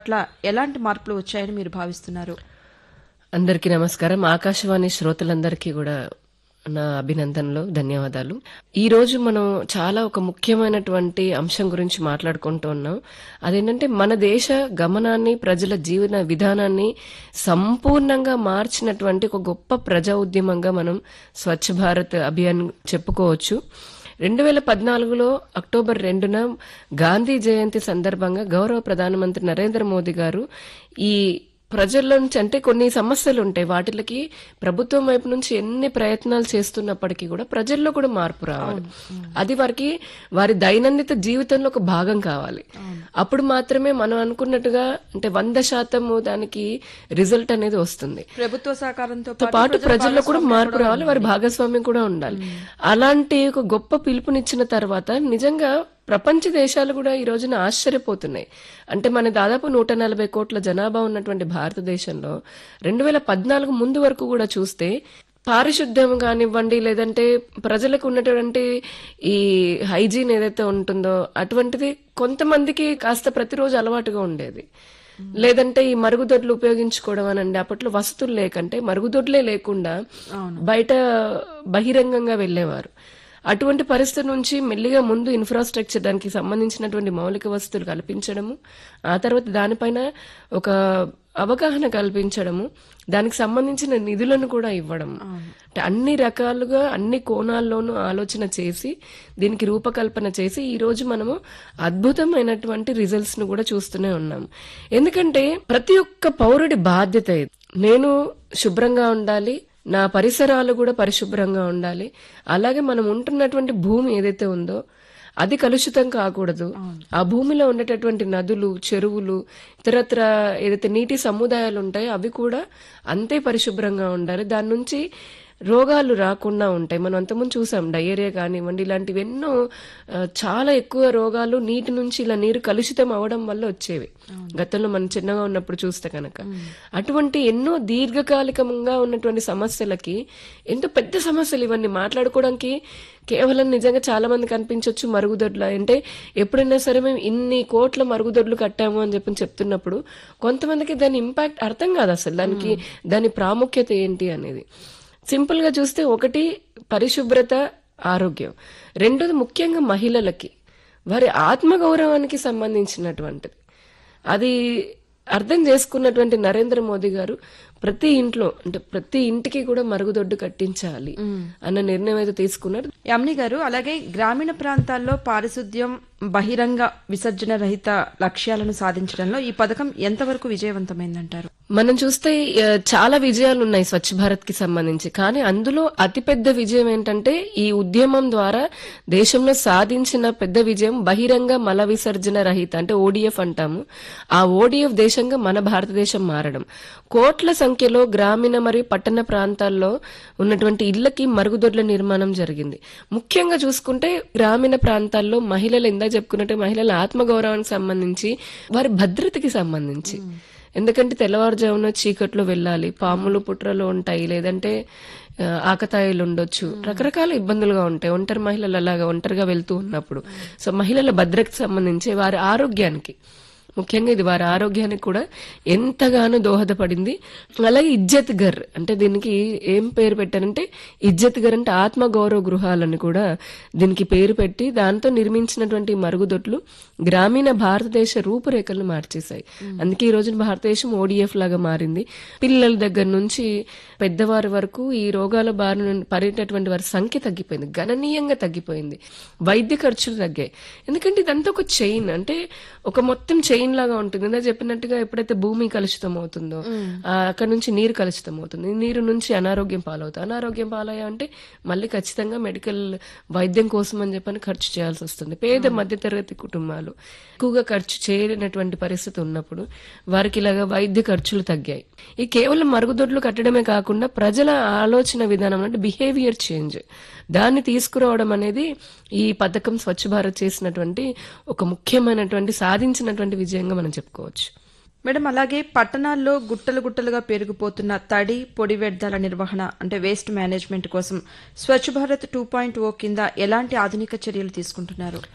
పట్ల ఎలాంటి మార్పులు వచ్చాయని మీరు భావిస్తున్నారు అందరికీ నమస్కారం ఆకాశవాణి శ్రోతలందరికీ కూడా నా అభినందనలు ధన్యవాదాలు ఈ రోజు మనం చాలా ఒక ముఖ్యమైనటువంటి అంశం గురించి మాట్లాడుకుంటూ ఉన్నాం అదేంటంటే మన దేశ గమనాన్ని ప్రజల జీవన విధానాన్ని సంపూర్ణంగా మార్చినటువంటి ఒక గొప్ప ప్రజా ఉద్యమంగా మనం స్వచ్ఛ భారత్ అభియాన్ చెప్పుకోవచ్చు రెండు వేల పద్నాలుగులో అక్టోబర్ రెండున గాంధీ జయంతి సందర్భంగా గౌరవ ప్రధానమంత్రి నరేంద్ర మోదీ గారు ఈ ప్రజల నుంచి అంటే కొన్ని సమస్యలు ఉంటాయి వాటికి ప్రభుత్వం వైపు నుంచి ఎన్ని ప్రయత్నాలు చేస్తున్నప్పటికీ కూడా ప్రజల్లో కూడా మార్పు రావాలి అది వారికి వారి దైనందిత జీవితంలో ఒక భాగం కావాలి అప్పుడు మాత్రమే మనం అనుకున్నట్టుగా అంటే వంద శాతము దానికి రిజల్ట్ అనేది వస్తుంది ప్రభుత్వ సహకారంతో తో పాటు ప్రజల్లో కూడా మార్పు రావాలి వారి భాగస్వామ్యం కూడా ఉండాలి అలాంటి ఒక గొప్ప పిలుపునిచ్చిన తర్వాత నిజంగా ప్రపంచ దేశాలు కూడా ఈ రోజున ఆశ్చర్యపోతున్నాయి అంటే మన దాదాపు నూట నలభై కోట్ల జనాభా ఉన్నటువంటి భారతదేశంలో రెండు వేల పద్నాలుగు ముందు వరకు కూడా చూస్తే పారిశుద్ధ్యం కానివ్వండి లేదంటే ప్రజలకు ఉన్నటువంటి ఈ హైజీన్ ఏదైతే ఉంటుందో అటువంటిది కొంతమందికి కాస్త ప్రతిరోజు అలవాటుగా ఉండేది లేదంటే ఈ మరుగుదొడ్లు ఉపయోగించుకోవడం అనండి అప్పట్లో వసతులు లేకంటే మరుగుదొడ్లే లేకుండా బయట బహిరంగంగా వెళ్లేవారు అటువంటి పరిస్థితి నుంచి మెల్లిగా ముందు ఇన్ఫ్రాస్ట్రక్చర్ దానికి సంబంధించినటువంటి మౌలిక వసతులు కల్పించడము ఆ తర్వాత దానిపైన ఒక అవగాహన కల్పించడము దానికి సంబంధించిన నిధులను కూడా ఇవ్వడం అంటే అన్ని రకాలుగా అన్ని కోణాల్లోనూ ఆలోచన చేసి దీనికి రూపకల్పన చేసి ఈ రోజు మనము అద్భుతమైనటువంటి రిజల్ట్స్ ను కూడా చూస్తూనే ఉన్నాం ఎందుకంటే ప్రతి ఒక్క పౌరుడి బాధ్యత ఇది నేను శుభ్రంగా ఉండాలి నా పరిసరాలు కూడా పరిశుభ్రంగా ఉండాలి అలాగే మనం ఉంటున్నటువంటి భూమి ఏదైతే ఉందో అది కలుషితం కాకూడదు ఆ భూమిలో ఉండేటటువంటి నదులు చెరువులు ఇతరత్ర ఏదైతే నీటి సముదాయాలు ఉంటాయో అవి కూడా అంతే పరిశుభ్రంగా ఉండాలి దాని నుంచి రోగాలు రాకుండా ఉంటాయి మనం అంతకుముందు చూసాం డయేరియా కానివ్వండి ఇలాంటివి ఎన్నో ఆ, చాలా ఎక్కువ రోగాలు నీటి నుంచి ఇలా నీరు కలుషితం అవడం వల్ల వచ్చేవి గతంలో మనం చిన్నగా ఉన్నప్పుడు చూస్తే కనుక అటువంటి ఎన్నో దీర్ఘకాలికంగా ఉన్నటువంటి సమస్యలకి ఎంతో పెద్ద సమస్యలు ఇవన్నీ మాట్లాడుకోవడానికి కేవలం నిజంగా చాలా మంది కనిపించవచ్చు మరుగుదొడ్లు అంటే ఎప్పుడైనా సరే మేము ఇన్ని కోట్ల మరుగుదొడ్లు కట్టాము అని చెప్పి చెప్తున్నప్పుడు కొంతమందికి దాని ఇంపాక్ట్ అర్థం కాదు అసలు దానికి దాని ప్రాముఖ్యత ఏంటి అనేది సింపుల్ గా చూస్తే ఒకటి పరిశుభ్రత ఆరోగ్యం రెండోది ముఖ్యంగా మహిళలకి వారి ఆత్మగౌరవానికి సంబంధించినటువంటిది అది అర్థం చేసుకున్నటువంటి నరేంద్ర మోదీ గారు ప్రతి ఇంట్లో అంటే ప్రతి ఇంటికి కూడా మరుగుదొడ్డు కట్టించాలి అన్న నిర్ణయం అయితే తీసుకున్నారు యామిని గారు అలాగే గ్రామీణ ప్రాంతాల్లో పారిశుద్ధ్యం బహిరంగ విసర్జన రహిత లక్ష్యాలను సాధించడంలో ఈ పథకం ఎంతవరకు విజయవంతమైందంటారు మనం చూస్తే ఆ, చాలా విజయాలు ఉన్నాయి స్వచ్ఛ భారత్ కి సంబంధించి కానీ అందులో అతిపెద్ద విజయం ఏంటంటే ఈ ఉద్యమం ద్వారా దేశంలో సాధించిన పెద్ద విజయం బహిరంగ మల విసర్జన రహిత అంటే ఓడిఎఫ్ అంటాము ఆ ఓడిఎఫ్ దేశంగా మన భారతదేశం మారడం కోట్ల సంఖ్యలో గ్రామీణ మరియు పట్టణ ప్రాంతాల్లో ఉన్నటువంటి ఇళ్లకి మరుగుదొడ్ల నిర్మాణం జరిగింది ముఖ్యంగా చూసుకుంటే గ్రామీణ ప్రాంతాల్లో మహిళలు ఇందాక చెప్పుకున్నట్టే మహిళల ఆత్మగౌరవానికి సంబంధించి వారి భద్రతకి సంబంధించి ఎందుకంటే తెల్లవారుజామున చీకట్లో వెళ్ళాలి పాములు పుట్రలు ఉంటాయి లేదంటే ఆ, ఆకతాయిలు ఉండొచ్చు రకరకాల ఇబ్బందులుగా ఉంటాయి ఒంటరి మహిళలు అలాగా ఒంటరిగా వెళ్తూ ఉన్నప్పుడు సో మహిళల భద్రతకి సంబంధించి వారి ఆరోగ్యానికి ముఖ్యంగా ఇది వారి ఆరోగ్యానికి కూడా ఎంతగానో దోహదపడింది అలాగే ఇజ్జత్ గర్ అంటే దీనికి ఏం పేరు పెట్టారంటే ఇజ్జత్ గర్ అంటే ఆత్మ గౌరవ గృహాలని కూడా దీనికి పేరు పెట్టి దాంతో నిర్మించినటువంటి మరుగుదొడ్లు గ్రామీణ భారతదేశ రూపురేఖలను మార్చేశాయి అందుకే ఈ రోజున భారతదేశం ఓడిఎఫ్ లాగా మారింది పిల్లల దగ్గర నుంచి పెద్దవారి వరకు ఈ రోగాల బారి నుండి పడేటటువంటి వారి సంఖ్య తగ్గిపోయింది గణనీయంగా తగ్గిపోయింది వైద్య ఖర్చులు తగ్గాయి ఎందుకంటే ఇదంతా ఒక చైన్ అంటే ఒక మొత్తం చైన్ లాగా ఉంటుంది ఇందా చెప్పినట్టుగా ఎప్పుడైతే భూమి కలుషితం అవుతుందో ఆ, అక్కడ నుంచి నీరు కలుషితం అవుతుంది ఈ నీరు నుంచి అనారోగ్యం పాలవుతుంది అనారోగ్యం పాలయ్యా అంటే మళ్ళీ ఖచ్చితంగా మెడికల్ వైద్యం కోసం అని చెప్పని ఖర్చు చేయాల్సి వస్తుంది పేద మధ్యతరగతి కుటుంబాలు ఎక్కువగా ఖర్చు చేయలేనటువంటి పరిస్థితి ఉన్నప్పుడు వారికి ఇలాగా వైద్య ఖర్చులు తగ్గాయి ఈ కేవలం మరుగుదొడ్లు కట్టడమే కాకుండా ప్రజల ఆలోచన విధానం అంటే బిహేవియర్ చేంజ్ దాన్ని తీసుకురావడం అనేది ఈ పథకం స్వచ్ఛ భారత్ చేసినటువంటి ఒక ముఖ్యమైనటువంటి సాధించినటువంటి విజయంగా మనం చెప్పుకోవచ్చు మేడం అలాగే పట్టణాల్లో గుట్టలు గుట్టలుగా పెరిగిపోతున్న తడి పొడి వ్యర్థాల నిర్వహణ అంటే వేస్ట్ మేనేజ్మెంట్ కోసం Swachh Bharat two point O కింద ఎలాంటి ఆధునిక చర్యలు తీసుకుంటున్నారు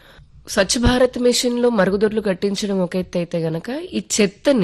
స్వచ్ఛ భారత్ మిషన్ లో మరుగుదొడ్లు కట్టించడం ఒక ఎత్తు అయితే గనక ఈ చెత్తని